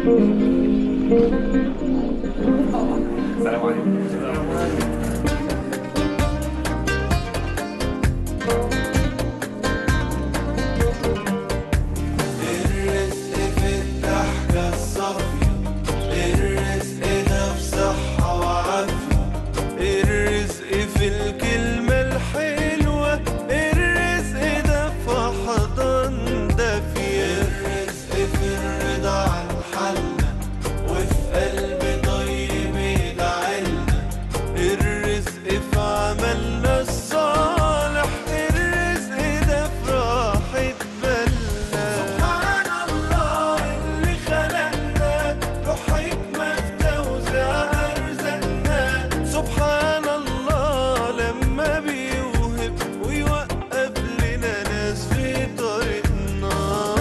السلام عليكم الرزق في الضحكة الصافية الرزق ده في صحة وعافية الرزق في الكلمة الحلوة الرزق ده في حضن دافية الرزق في الرضا عن حالنا وفي قلب طيب يدعلنا الرزق في عملنا الصالح الرزق ده في راحة بالنا سبحان الله اللي خلقنا له حكمة في توزيع أرزاقنا سبحان الله لما بيوهب ويوقف لنا ناس في طريقنا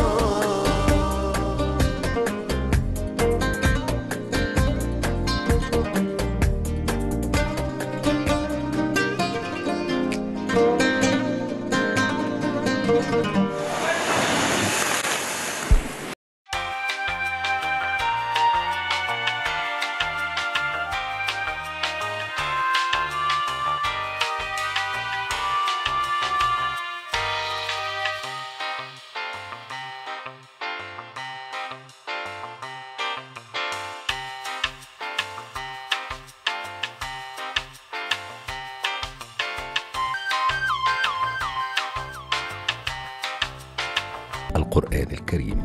القرآن الكريم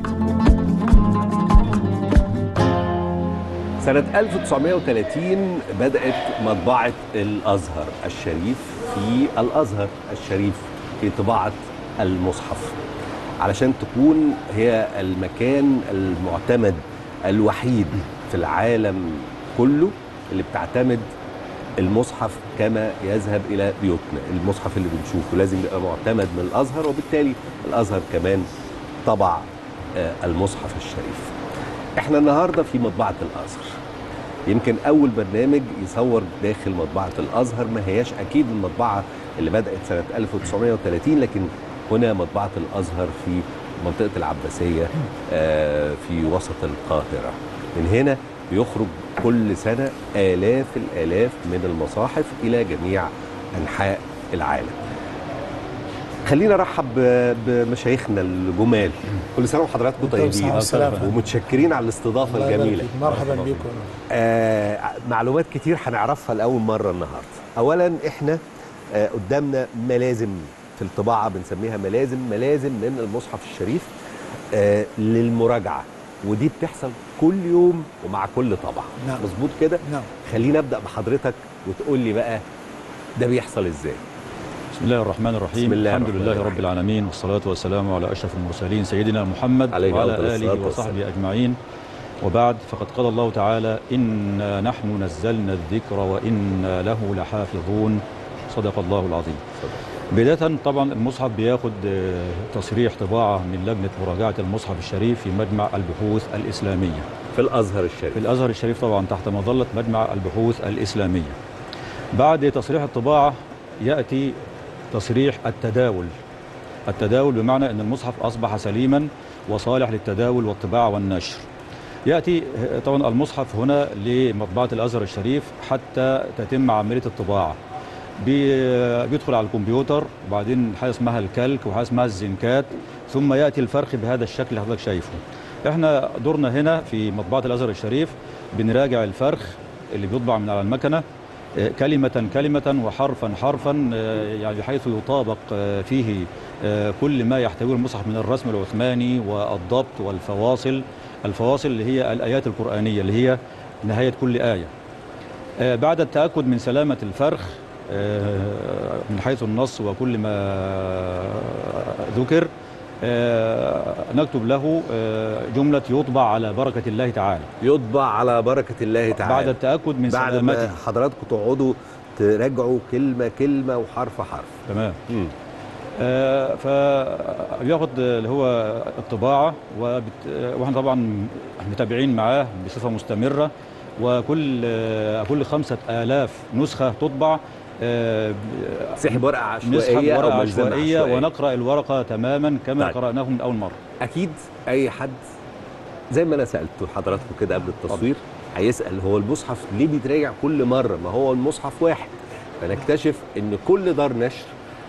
سنة 1930 بدأت مطبعة الأزهر الشريف في الأزهر الشريف في طباعة المصحف علشان تكون هي المكان المعتمد الوحيد في العالم كله اللي بتعتمد المصحف كما يذهب إلى بيوتنا المصحف اللي بنشوفه لازم يبقى معتمد من الأزهر وبالتالي الأزهر كمان طبع آه، المصحف الشريف احنا النهارده في مطبعه الازهر يمكن اول برنامج يصور داخل مطبعه الازهر ما هياش اكيد المطبعه اللي بدات سنه 1930 لكن هنا مطبعه الازهر في منطقه العباسيه آه، في وسط القاهره من هنا بيخرج كل سنه الاف الالاف من المصاحف الى جميع انحاء العالم خلينا نرحب ب- بمشايخنا الجمال كل سنه وحضراتكم طيبين بالصحة والسلامة. ومتشكرين على الاستضافه الله يبارك الجميله فيك. مرحبا بكم آه معلومات كتير هنعرفها لاول مره النهارده اولا احنا آه قدامنا ملازم في الطباعه بنسميها ملازم ملازم من المصحف الشريف آه للمراجعه ودي بتحصل كل يوم ومع كل طبعه نعم. مظبوط كده نعم خلينا ابدا بحضرتك وتقول لي بقى ده بيحصل ازاي بسم الله الرحمن الرحيم بسم الله الحمد الرحمن لله الرحيم. رب العالمين والصلاة والسلام على أشرف المرسلين سيدنا محمد عليه وعلى أفضل الصلاة آله وصحبه أجمعين وبعد فقد قال الله تعالى إنا نحن نزلنا الذكر وإنا له لحافظون صدق الله العظيم بداية طبعا المصحف بياخد آه، تصريح طباعة من لجنة مراجعة المصحف الشريف في مجمع البحوث الإسلامية في الازهر الشريف في الازهر الشريف طبعا تحت مظله مجمع البحوث الاسلاميه. بعد تصريح الطباعه ياتي تصريح التداول. التداول بمعنى ان المصحف اصبح سليما وصالح للتداول والطباعه والنشر. ياتي طبعا المصحف هنا لمطبعه الازهر الشريف حتى تتم عمليه الطباعه. بي- بيدخل على الكمبيوتر وبعدين حاجه اسمها الكلك وحاجه اسمها الزنكات ثم ياتي الفرخ بهذا الشكل اللي حضرتك شايفه. احنا دورنا هنا في مطبعه الازهر الشريف بنراجع الفرخ اللي بيطبع من على المكنه آه، كلمة كلمة وحرفا حرفا آه، يعني بحيث يطابق آه، فيه آه، كل ما يحتويه المصحف من الرسم العثماني والضبط والفواصل الفواصل اللي هي الآيات القرآنية اللي هي نهاية كل آية آه، بعد التأكد من سلامة الفرخ آه، من حيث النص وكل ما ذكر آه، نكتب له آه، جملة يطبع على بركة الله تعالى يطبع على بركه الله تعالى بعد التأكد من بعد سلامته ما حضراتكم تقعدوا تراجعوا كلمه كلمه وحرف حرف تمام مم. آه، فبياخد اللي هو الطباعة وبت... واحنا طبعا متابعين معاه بصفة مستمرة وكل آه، كل خمسة آلاف نسخة تطبع آه، سحب ورقه عشوائيه نسحب أو ورقة ملزمة عشوائية ونقرأ الورقة تماما كما طيب. قرأناه من أول مرة اكيد اي حد زي ما انا سالت حضراتكم كده قبل التصوير هيسال هو المصحف ليه بيتراجع كل مره ما هو المصحف واحد فنكتشف ان كل دار نشر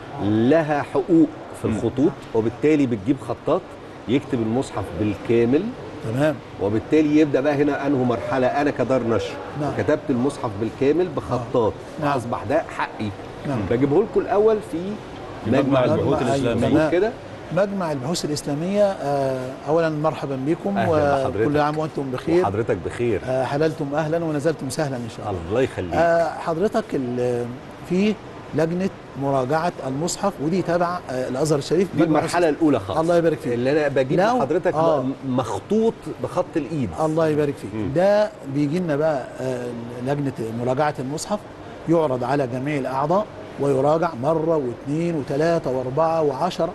لها حقوق في الخطوط وبالتالي بتجيب خطاط يكتب المصحف بالكامل تمام وبالتالي يبدا بقى هنا انه مرحله انا كدار نشر نعم. كتبت المصحف بالكامل بخطاط نعم. اصبح ده حقي نعم. بجيبه لكم الاول في مجمع مجمع البحوث البحوث الإسلامية. مظبوط كده مجمع البحوث الإسلامية آه، أولا مرحبا بكم أهلا بحضرتك. وكل عام وأنتم بخير وحضرتك بخير آه، حللتم أهلا ونزلتم سهلا إن شاء الله الله يخليك آه، حضرتك ال- في لجنة مراجعة المصحف ودي تبع آه، الأزهر الشريف دي مجمع المرحله الاولى خالص الله يبارك فيك. اللي انا بجيب لو- لحضرتك آه. م- مخطوط بخط الايد الله يبارك فيك مم. ده بيجي لنا بقى آه، لجنة مراجعة المصحف يعرض على جميع الأعضاء ويراجع مرة واثنين وثلاثة وأربعة وعشرة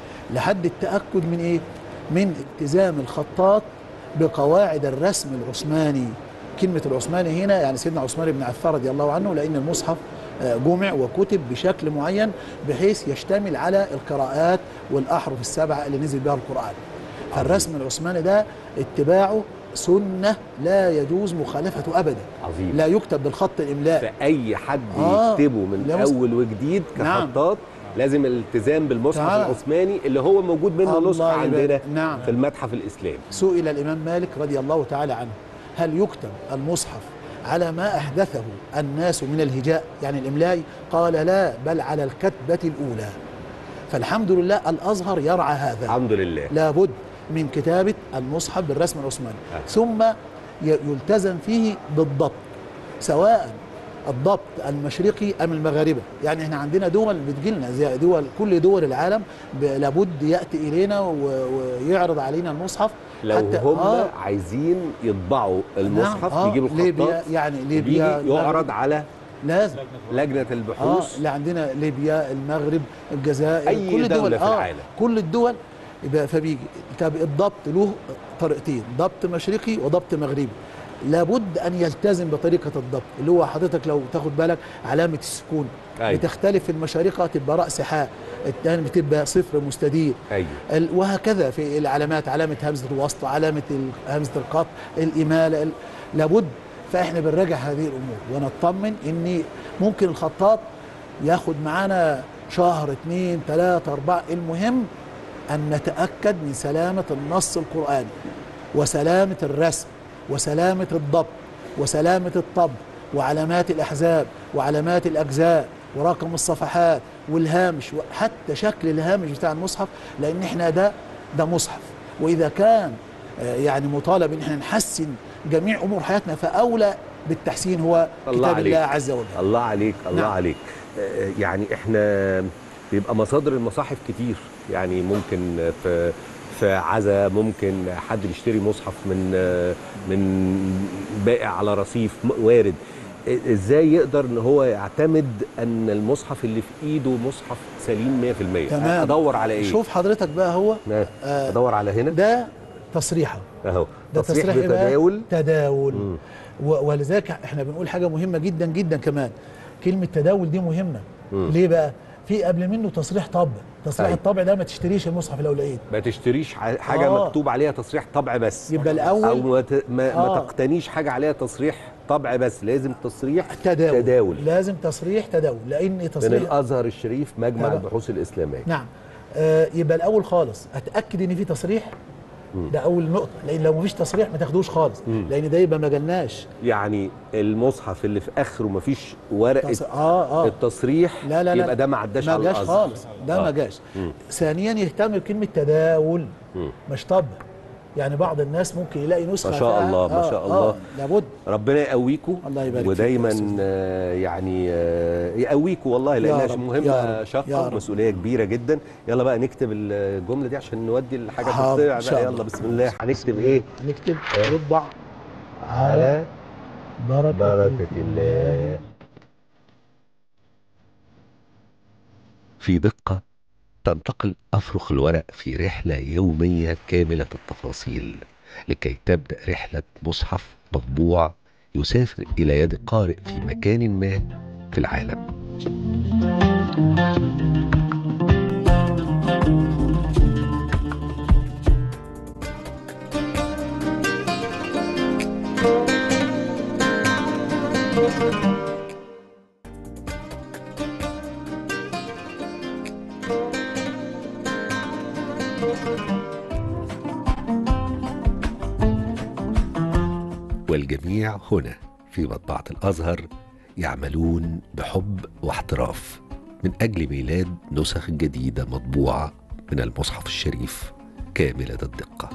لحد التأكد من إيه؟ من التزام الخطاط بقواعد الرسم العثماني كلمة العثماني هنا يعني سيدنا عثمان بن عفان رضي الله عنه لأن المصحف آه، جمع وكتب بشكل معين بحيث يشتمل على القراءات والأحرف السبعة اللي نزل بها القرآن فالرسم العثماني ده اتباعه سنة لا يجوز مخالفته أبدا عظيم لا يكتب بالخط الإملاء فاي حد آه. يكتبه من لا مس- اول وجديد نعم. كخطاط لازم الالتزام بالمصحف تعالى. العثماني اللي هو موجود منه الله نسخه يبارك. عندنا نعم. في المتحف الاسلامي سئل الإمام مالك رضي الله تعالى عنه هل يكتب المصحف على ما أحدثه الناس من الهجاء يعني الإملاء قال لا بل على الكتبة الأولى فالحمد لله الأزهر يرعى هذا الحمد لله لابد من كتابة المصحف بالرسم العثماني آه. ثم ي- يلتزم فيه بالضبط سواء الضبط المشرقي ام المغاربه يعني احنا عندنا دول بتجيلنا زي دول كل دول العالم ب- لابد ياتي الينا و- ويعرض علينا المصحف لو هم آه عايزين يطبعوا المصحف نعم آه يجيبوا ليبيا الخطاط يعني ويجي ليبيا يعرض المغرب. على لازم لجنه اه البحوث اللي عندنا ليبيا المغرب الجزائر أي كل الدول دولة في آه العالم. كل الدول يبقى فبيجي طب الضبط له طريقتين ضبط مشرقي وضبط مغربي لابد ان يلتزم بطريقه الضبط اللي هو حضرتك لو تاخد بالك علامه السكون أيوة. بتختلف في المشارقه تبقى راس حاء الثاني بتبقى صفر مستدير ايوه ال- وهكذا في العلامات علامة همزة الوسط علامة ال- همزة القطع الإمالة ال- لابد فإحنا بنراجع هذه الأمور ونطمن إن ممكن الخطاط ياخد معانا شهر اثنين ثلاثة أربعة المهم أن نتأكد من سلامة النص القرآني وسلامة الرسم وسلامة الضبط وسلامة الطبع وعلامات الأحزاب وعلامات الأجزاء ورقم الصفحات والهامش وحتى شكل الهامش بتاع المصحف لأن احنا ده ده مصحف وإذا كان آه، يعني مطالب ان احنا نحسن جميع امور حياتنا فاولى بالتحسين هو الله كتاب عليك. الله عز وجل الله عليك الله نعم. عليك آه، يعني احنا بيبقى مصادر المصاحف كتير يعني ممكن في في عزا ممكن حد بيشتري مصحف من آه، من بائع على رصيف م- وارد آه، ازاي يقدر ان هو يعتمد ان المصحف اللي في ايده مصحف سليم 100% تمام ادور على ايه شوف حضرتك بقى هو آه، آه، ادور على هنا ده تصريحه اهو ده تصريح تصريح إيه بقى؟ بتداول تداول مم. و- ولذلك احنا بنقول حاجه مهمه جدا جدا كمان كلمه تداول دي مهمه مم. ليه بقى في قبل منه تصريح طبع تصريح أيوة. الطبع ده ما تشتريش المصحف لو لقيت ما تشتريش ح- حاجه آه. مكتوب عليها تصريح طبع بس يبقى او الاول ما, ت... ما, آه. ما تقتنيش حاجه عليها تصريح طبع بس لازم تصريح تداول, تداول لازم تصريح تداول لان من تصريح الازهر الشريف مجمع طبعا. البحوث الاسلاميه نعم آه يبقى الاول خالص اتاكد ان في تصريح ده اول نقطه لان لو مفيش تصريح ما تاخدوش خالص مم. لان ده يبقى ما جالناش يعني المصحف اللي في اخره ما فيش ورقه تص- اه اه التصريح لا لا لا يبقى ده ما عداش ما على جاش الازهر خالص ده آه. ما جاش مم. ثانيا يهتم بكلمه تداول مم. مش طبع يعني بعض الناس ممكن يلاقي نسخه ما شاء فيها- الله، ما شاء الله. آه لابد ربنا يقويكم الله يبارك فيك يا ودايما أستاذ. آه، يعني آه، يقويكم والله لانها رب، يا مهمه رب، يا شاقه رب. ومسؤوليه كبيره جدا يلا بقى نكتب الجمله دي عشان نودي الحاجه حاضر، تطلع إن شاء بقى الله. يلا بسم الله هنكتب ايه نكتب يطبع على بركه بركه الله في دقة تنتقل أفرخ الورق في رحلة يومية كاملة التفاصيل لكي تبدأ رحلة مصحف مطبوع يسافر إلى يد قارئ في مكان ما في العالم والجميع هنا في مطبعة الأزهر يعملون بحب واحتراف من أجل ميلاد نسخ جديدة مطبوعة من المصحف الشريف كاملة الدقة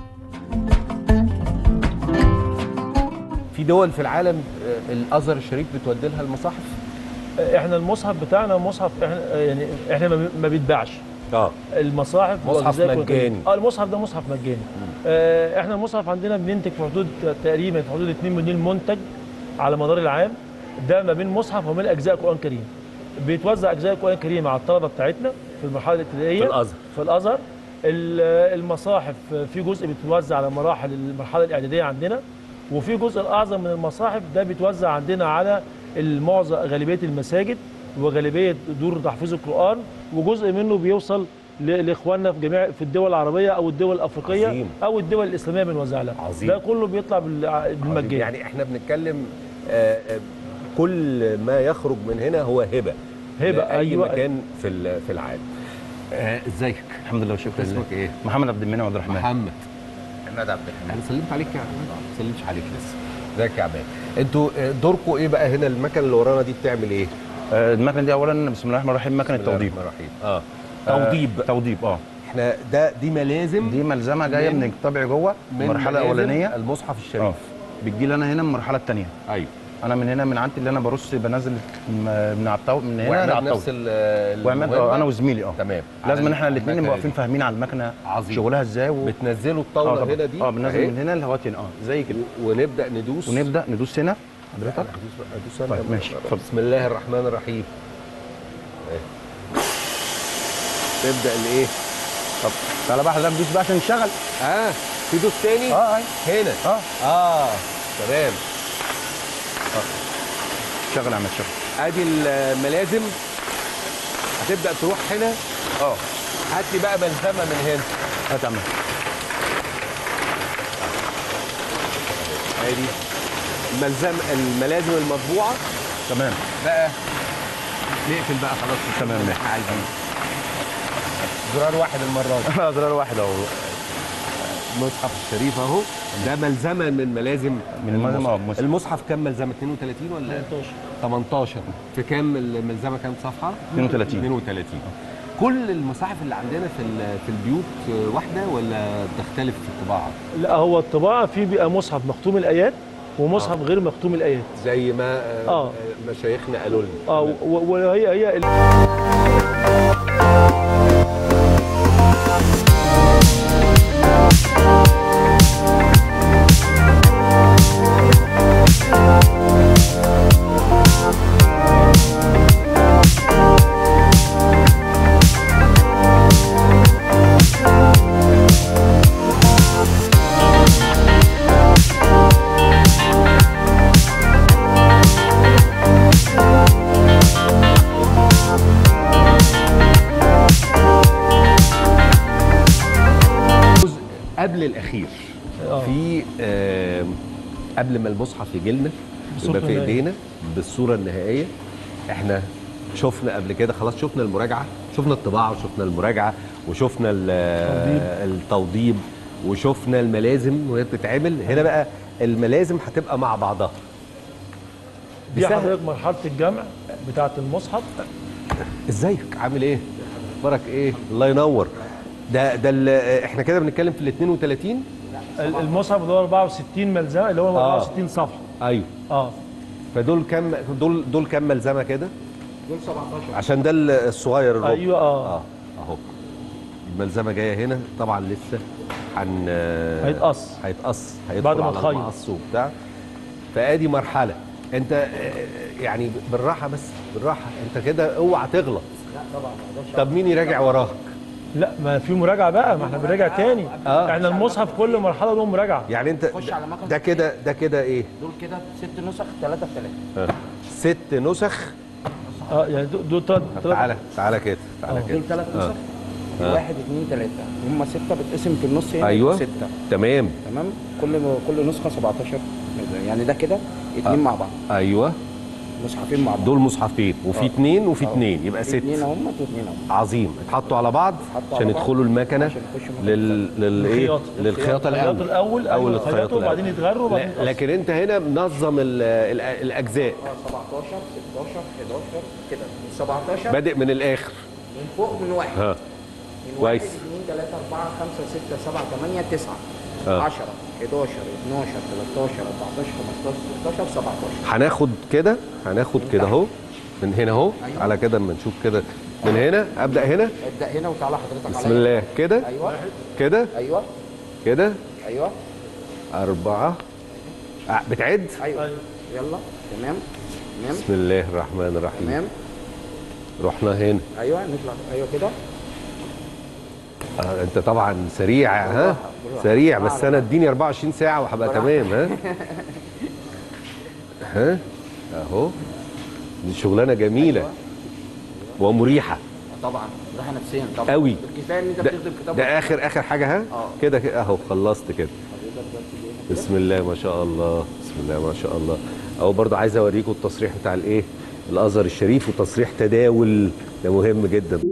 في دول في العالم آه، الازهر الشريف بتودي لها المصاحف احنا المصحف بتاعنا مصحف احنا يعني احنا ما بي- ما بيتباعش اه المصاحف مصحف والغذاء والكلام. مجاني. اه المصحف ده مصحف مجاني آه احنا المصحف عندنا بننتج في حدود تقريبا في حدود 2 مليون منتج على مدار العام ده ما بين مصحف وما بين اجزاء قران كريم بيتوزع اجزاء القران الكريم على الطلبه بتاعتنا في المرحله الابتدائيه في الازهر في الازهر ال- المصاحف في جزء بيتوزع على مراحل المرحله الاعداديه عندنا وفي جزء الاعظم من المصاحف ده بيتوزع عندنا على المعظم غالبيه المساجد وغالبيه دور تحفيظ القران وجزء منه بيوصل ل- لاخواننا في جميع في الدول العربيه او الدول الافريقيه عظيم. او الدول الاسلاميه بنوزع لها عظيم. ده كله بيطلع بال- بالمجان يعني احنا بنتكلم آه، آه، كل ما يخرج من هنا هو هبه هبة، لأي أيوة. مكان في ال- في العالم آه، ازيك الحمد لله وشكرا لله اسمك ايه محمد عبد المنعم عبد الرحمن محمد عماد عبد الرحمن انا سلمت عليك يا عماد ما سلمتش عليك لسه ازيك يا عماد انتوا آه، دوركم ايه بقى هنا المكنه اللي ورانا دي بتعمل ايه آه، المكنه دي اولا بسم الله الرحمن الرحيم مكنه بسم الله توضيب الرحمن الرحيم. اه آه، توضيب توضيب اه احنا ده دي ملازم دي ملزمه جايه من- من الطبع جوه من المرحله ملازم الاولانيه المصحف اه الشريف بتجي لي انا هنا من المرحله الثانيه ايوه انا من هنا من عندي اللي انا برص بنزل م- من على الطاوله من هنا واحنا على بنفس الطاوله ال- وعماد المهمة. اه انا وزميلي اه تمام لازم على ان احنا الاثنين المكنة نبقى دي. واقفين فاهمين على المكنه عظيم. شغلها ازاي و... بتنزلوا اه الطاوله طبعا. هنا دي اه بننزل أهي. من هنا لغايه هنا اه زي كده ونبدا ندوس ونبدا ندوس هنا حضرتك ادوس ادوس أنا. طيب، ماشي، اتفضل. بسم الله الرحمن الرحيم أهي. نبدا الايه طب تعالى بقى حضرتك دوس بقى عشان نشتغل اه في دوس تاني اه اي هنا اه اه تمام شغل يا عم شغل ادي الملازم هتبدا تروح هنا اه هات لي بقى ملزمه من هنا هات يا عم ادي الملزم الملازم المطبوعه تمام بقى نقفل بقى خلاص تمام. اللي احنا عايزينه زرار واحد المره دي زرار واحد اهو المصحف الشريف اهو ده ملزمه من ملازم من الملزمة، اه، المصحف. مصحف. المصحف كام ملزمه 32 ولا 18 في كام الملزمه كام صفحه 32. 32 كل المصاحف اللي عندنا في ال- في البيوت واحده ولا تختلف في الطباعه لا هو الطباعه في بيبقى مصحف مختوم الايات ومصحف غير مختوم الايات زي ما آه، آه. مشايخنا قالوا لنا اه و- وهي هي ال- الجزء قبل الاخير آه. في آه قبل ما المصحف يجي لنا بالصورة يبقى في النهائية. ايدينا بالصوره النهائيه احنا شفنا قبل كده خلاص شفنا المراجعه شفنا الطباعه وشفنا المراجعه وشفنا ال- التوضيب وشفنا الملازم وهي بتتعمل هنا بقى الملازم هتبقى مع بعضها دي بسهل. حضرتك مرحله الجمع بتاعه المصحف ازيك عامل ايه اخبارك ايه الله ينور ده ده ال- احنا كده بنتكلم في ال 32 ال- المصحف اللي هو 64 ملزمه اللي هو آه. 64 صفحه ايوه اه فدول كام دول دول كام ملزمه كده؟ دول 17 عشان ده الصغير الربع ايوه اه اه اهو الملزمه جايه هنا طبعا لسه هن هيتقص. هيتقص هيدخل بعد ما على تخيط. المقص وبتاع فادي مرحله انت آه، يعني بالراحه بس بالراحه انت كده اوعى تغلط لا طبعا طب مين يراجع وراك؟ لا ما في مراجعه بقى ما احنا بنراجع تاني آه. احنا المصحف كل مرحله له مراجعه يعني انت خش على مكنة ده كده ده كده ايه؟ دول كده ست نسخ ثلاثة في ثلاثة ست نسخ اه يعني دول- دول تلات طب تعالى تعالى كده تعالى آه. كده دول ثلاث نسخ آه. واحد اثنين ثلاثة هم ستة بتقسم في النص هنا أيوة. ستة تمام تمام كل كل نسخة 17 يعني ده كده اتنين آه. مع بعض ايوه مصحفين مع بعض دول مصحفين وفي اثنين وفي آه. اثنين يبقى في ست اتنين هم واثنين هم عظيم اتحطوا على بعض اتحطوا عشان على بعض يدخلوا المكنه عشان يخشوا مكنة. لل لل ايه للخياطة. للخياطه الخياطة الاول الأول اول أول الخياطه يخيطوا وبعدين الأول. يتغروا وبعدين لا، يتقصوا. لكن انت هنا منظم ال- ال- الاجزاء 17 16 11 كده 17 بادئ من الاخر من فوق من واحد ها من كويس. 1 2 3 4 5 6 7 8 9 آه. 10 11 12 13 14 15 16 17 هناخد كده هناخد كده اهو من هنا اهو أيوة. على كده اما نشوف كده من هنا ابدا هنا ابدا هنا وتعالى حضرتك بسم عليا. الله كده ايوه كده ايوه كده ايوه أربعة آه، بتعد ايوه يلا تمام تمام بسم الله الرحمن الرحيم تمام رحنا هنا ايوه نطلع ايوه كده آه، انت طبعا سريع ها بالراحة، بالراحة. سريع بس أعلى. انا اديني 24 ساعة وهبقى بالراحة. تمام ها ها اهو دي شغلانة جميلة أيوة. ومريحة طبعا راحه نفسيا طبعا قوي. بالكفايه ان انت ده, بتخدم كتاب ده اخر اخر حاجة ها اه. كده كده اهو خلصت كده حضرتك بس ليه؟ بسم الله ما شاء الله بسم الله ما شاء الله اهو برضه عايز اوريكم التصريح بتاع الايه الازهر الشريف وتصريح تداول ده مهم جدا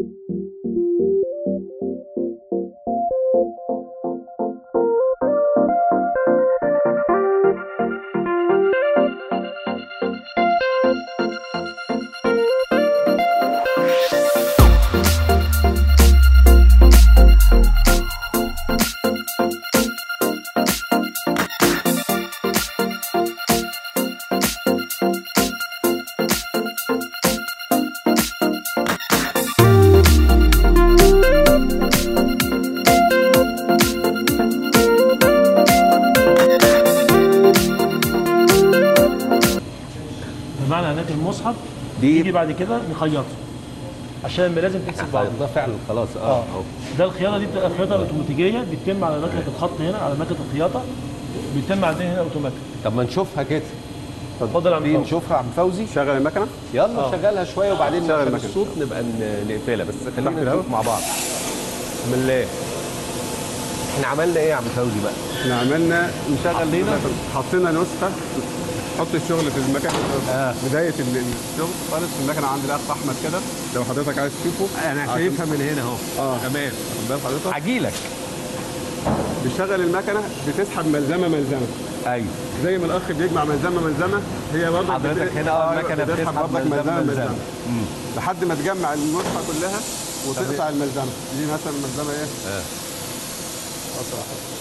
بمعنى هناك المصحف دي- يجي بعد كده نخيطه عشان ما لازم تمسك بعض ده فعلا خلاص اه اه اهو ده الخياطه دي بتبقى خياطه اوتوماتيكيه بتتم على مكنه الخط هنا على مكنه الخياطه بيتم عندنا هنا اوتوماتيك طب ما نشوفها كده اتفضل يا عم دي فوزي. نشوفها يا عم فوزي شغل المكنه يلا آه. شغلها شويه وبعدين شغل نشغل المكنة. الصوت نبقى ن- نقفلها بس خلينا تحت نشوف الهوا. مع بعض بسم الله احنا عملنا ايه يا عم فوزي بقى احنا عملنا نشغل حطينا؟ حطينا نسخه حط الشغل في المكنه آه. بدايه ال- الشغل خالص في المكنه عند الاخ احمد كده لو حضرتك عايز تشوفه انا عشان- شايفها من هنا اهو اه تمام واخد بال حضرتك هجيلك بتشغل المكنه بتسحب ملزمه ملزمه ايوه زي ما الاخ بيجمع ملزمه ملزمه هي برضه حضرتك هنا اه المكنه بتسحب ملزمه ملزمه مم. لحد ما تجمع النسخه كلها وتقطع الملزمه دي مثلا الملزمه ايه؟ آه. قطع.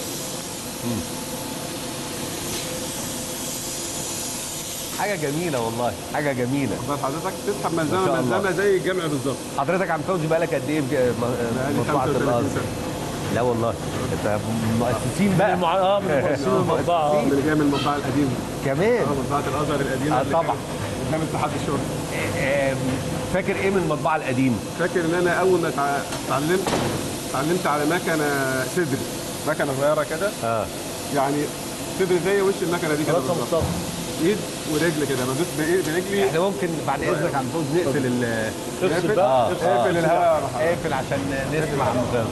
حاجه جميله والله حاجه جميله واخد بال حضرتك تسحب ما ملزمه شاء الله. ملزمه زي الجمع بالظبط حضرتك عم فوزي بقالك قد ايه في م- بقالي مطبعه 35 الازهر سنه لا والله انت مؤسسين من بقى المع... اه من المؤسسين المطبعه آه. اللي جاي من المطبعه القديمه كمان اه مطبعه الازهر القديمه آه، اللي طبعا. كانت قدام اتحاد الشرطه آم، فاكر ايه من المطبعه القديمه فاكر ان انا اول ما اتع- اتعلمت اتعلمت على مكنه صدر مكنه صغيره كده اه يعني صدر زي وش المكنه دي كده خلاص بالظبط. مصطفى ايد ورجل كده بدوس بإيه- برجلي احنا ممكن بعد اذنك عم فوز نقفل ال افصل اه بقى اقفل الهواء اقفل عشان نسمع عم فوز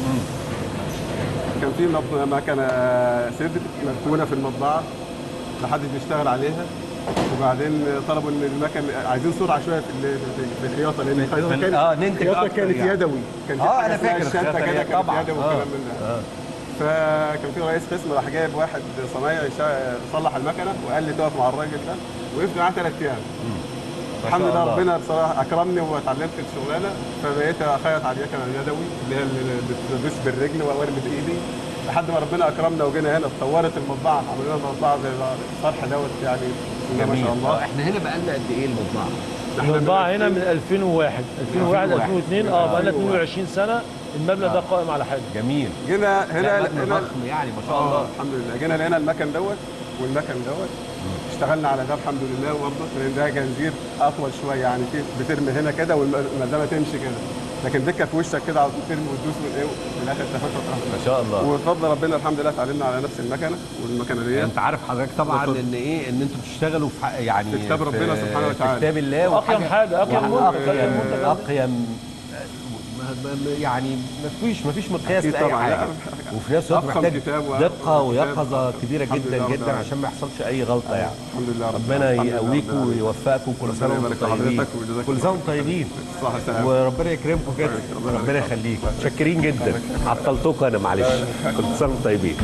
كان في مب- مكنه صدر مركونه في المطبعه محدش بيشتغل عليها وبعدين طلبوا ان المكن عايزين سرعه شويه في ال- في الخياطه لان الخياطه في ال- كانت آه، ننتج الخياطه أكتر كانت يعني. يدوي كان في آه، حاجة أنا اسمها فاكر الشنطه الخياطة كده دي كانت طبعاً. يدوي آه. والكلام من ده اه فكان في رئيس قسم راح جايب واحد صنايعي يشا- يصلح المكنه وقال لي تقف مع الراجل ده وقفت معاه ثلاث ايام ما الحمد شاء لله الله. ربنا بصراحه اكرمني واتعلمت الشغلانه فبقيت اخيط على المكنه اليدوي اللي هي اللي بتدوس بالرجل وارمي بايدي لحد ما ربنا اكرمنا وجينا هنا اتطورت المطبعه عملنا لنا مطبعه زي الصرح دوت يعني بسم الله ما جميل شاء آه، الله احنا هنا بقالنا قد ايه المطبعه إحنا من المطبعه هنا 2000 من 2001 2001 2001. 2002 اه بقى لنا 2001. 22 سنه المبنى ده قائم على حاجه جميل جينا لا هنا مبنى هنا ضخم يعني ما شاء اه الله الحمد لله جينا لقينا المكن دوت والمكن دوت اشتغلنا على ده الحمد لله برضه لان ده جنزير اطول شويه يعني في بترمي هنا كده والملزمه تمشي كده لكن دكه في وشك كده على طول ترمي وتدوس من ايه وفي الاخر تاخد ما شاء الله وبفضل ربنا الحمد لله اتعلمنا على نفس المكنه والمكنه دي انت عارف حضرتك طبعا اتفضل. ان ايه ان انتوا بتشتغلوا في حق- يعني في كتاب ربنا في- سبحانه وتعالى. في كتاب الله أقيم وحاجة- حاجة، أقيم وحاجة- منتج، أقيم منتج. اقيم م- يعني ما فيش ما فيش مقياس أكيد لاي طبعاً، حاجه لا. وفي نفس الوقت أفخم محتاج كتاب وأفخم دقه كتاب. ويقظه كبيره الحمد جدا لله رب جدا العالمين. عشان ما يحصلش اي غلطه يعني الحمد لله رب ربنا العالمين. الحمد لله رب يقويكم العالمين. ويوفقكم كل ربنا سنه يبارك وانتم في طيبين حضرتك ويجزاك كل سنه وانتم طيبين صح سلام وربنا يكرمكم كده ربنا ربنا يخليك متشكرين جدا عطلتكم انا معلش كل سنه وانتم طيبين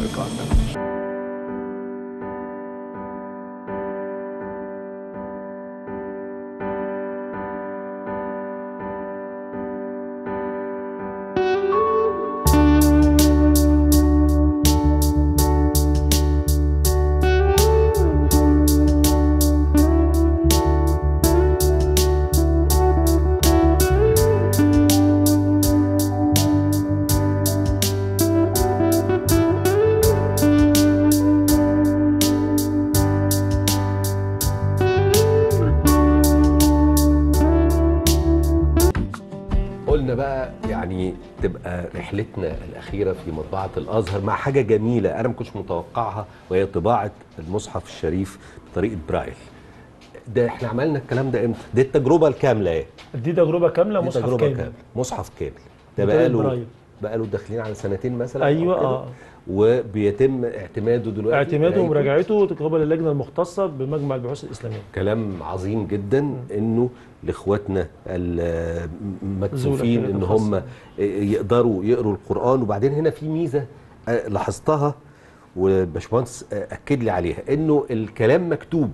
قلنا بقى يعني تبقى رحلتنا الاخيره في مطبعه الازهر مع حاجه جميله انا ما كنتش متوقعها وهي طباعه المصحف الشريف بطريقه برايل ده احنا عملنا الكلام ده امتى دي التجربه الكامله ايه دي تجربه كامله دي مصحف تجربه كامل كامل مصحف كامل ده بطريقة بقاله برايل. بقاله داخلين على سنتين مثلا أو ايوه كده. اه وبيتم اعتماده دلوقتي اعتماده قرايته. ومراجعته تقابل اللجنه المختصه بمجمع البحوث الاسلاميه كلام عظيم جدا انه لاخواتنا المكسوفين ذوي ان الاحتياجات هم يقدروا يقروا القران وبعدين هنا في ميزه آه، لاحظتها والباشمهندس آه، اكد لي عليها انه الكلام مكتوب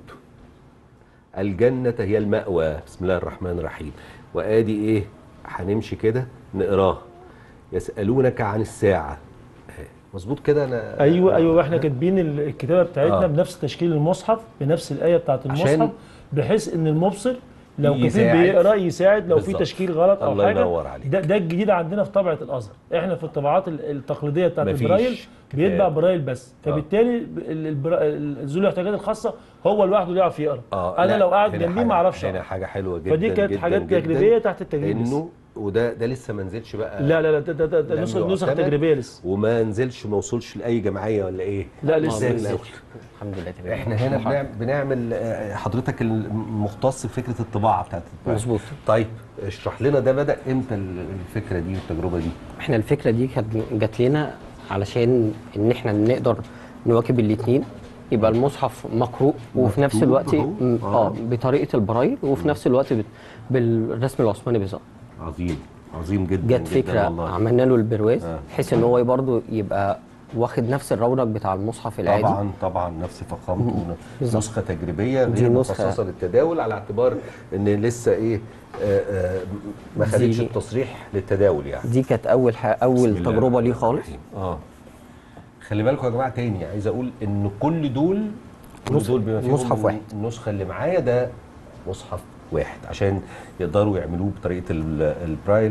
الجنه هي المأوى بسم الله الرحمن الرحيم وادي ايه هنمشي كده نقراه يسالونك عن الساعه آه، مظبوط كده انا ايوه ايوه واحنا كاتبين ال- الكتابه بتاعتنا آه. بنفس تشكيل المصحف بنفس الايه بتاعت عشان المصحف بحيث ان المبصر لو كفيل يساعد. بيقرا يساعد لو في بالظبط. تشكيل غلط او الله حاجه ينور عليك. ده ده الجديد عندنا في طبعه الازهر احنا في الطبعات ال- التقليديه بتاعت مفيش البرايل بيتبع كتاب. برايل بس فبالتالي ال- البرا- ال- ذوي الاحتياجات الخاصه هو لوحده اللي يعرف يقرا اه انا لا، لو قاعد هنا جنبيه حاجة- ما اعرفش هنا أقرأ. حاجه حلوه جدا فدي كانت جدا حاجات جدا تجريبيه تحت التجريب بس. انه وده ده لسه ما نزلش بقى لا لا لا ده ده, ده, ده لم نسخ نسخ يعتمد تجريبيه لسه وما نزلش ما وصلش لاي جمعيه ولا ايه لا لسه زي لسه الأول. الحمد لله تمام احنا هنا بنعمل, بنعمل آه، حضرتك المختص بفكره الطباعه بتاعت الطباعة. مظبوط. طيب اشرح لنا ده بدا امتى ال- الفكره دي والتجربه دي احنا الفكره دي كانت جات لنا علشان ان احنا نقدر نواكب الاثنين يبقى المصحف مقروء وفي نفس مكتوب الوقت أهو. م- آه. اه بطريقه البرايل وفي نفس الوقت بت- بالرسم العثماني بالظبط عظيم عظيم جدا جت جداً فكره والله. عملنا له البرواز آه. بحيث ان هو برضه يبقى واخد نفس الرونق بتاع المصحف العادي طبعا طبعا نفس فخامته بالظبط. نسخه تجريبيه دي غير نسخة- مخصصه للتداول على اعتبار ان لسه ايه آه آه ما دي- خدتش التصريح للتداول يعني دي كانت اول ح... اول بسم الله تجربه ليه الرحمن خالص الرحيم. اه خلي بالكم يا جماعه تاني عايز اقول ان كل دول كل نسخ- دول بما فيهم مصحف واحد. النسخه اللي معايا ده مصحف واحد عشان يقدروا يعملوه بطريقه ال- البرايل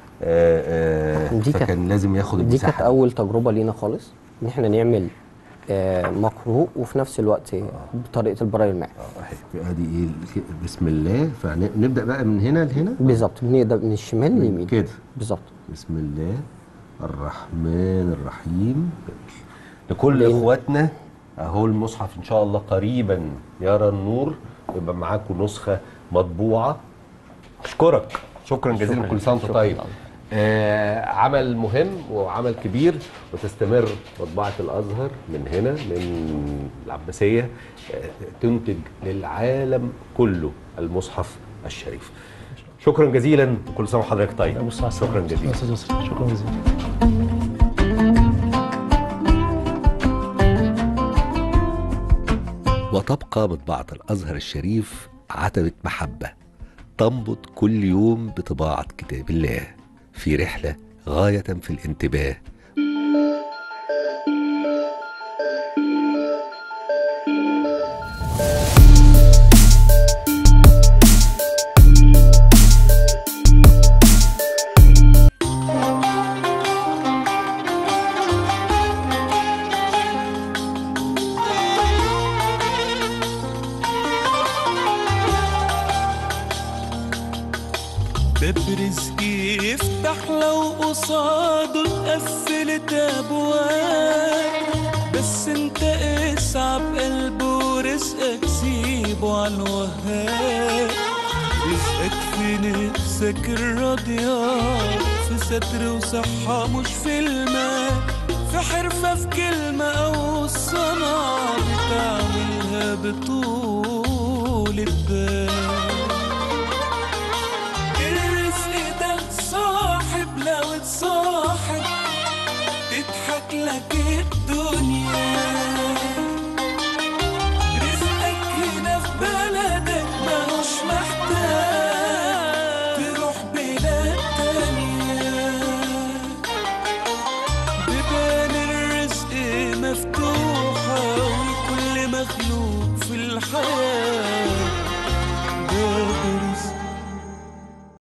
آه آه دي كانت- فكان لازم ياخد دي كانت المساحه اول تجربه لينا خالص ان احنا نعمل آه، مقروء وفي نفس الوقت بطريقه البرايل معاه اه اهي ادي ايه بسم الله فنبدا بقى من هنا لهنا بالظبط بنبدا من الشمال لليمين كده بالظبط بسم الله الرحمن الرحيم لكل لين- اخواتنا اهو المصحف ان شاء الله قريبا يرى النور يبقى معاكم نسخه مطبوعه اشكرك شكرا جزيلا شكراً. كل سنه وانت شكراً طيب طبعاً. آه عمل مهم وعمل كبير وتستمر مطبعه الازهر من هنا من العباسيه آه تنتج للعالم كله المصحف الشريف شكرا جزيلا وكل سنه وحضرتك طيب شكرا جزيلا أستاذ يسري، شكرا جزيلا وتبقى مطبعة الأزهر الشريف عتبة محبة تنبض كل يوم بطباعة كتاب الله في رحلة غاية في الانتباه باب رزقي يفتح لو قصاده اتقفلت ابواب بس انت اسعى بقلبه ورزقك سيبه على الوهاب رزقك في نفسك الراضية في في ستر وصحة مش في المال في حرفة في كلمة أو الصنعة بتعملها بطول البال الرزق ده صاحب لو اتصاحب تضحك لك الدنيا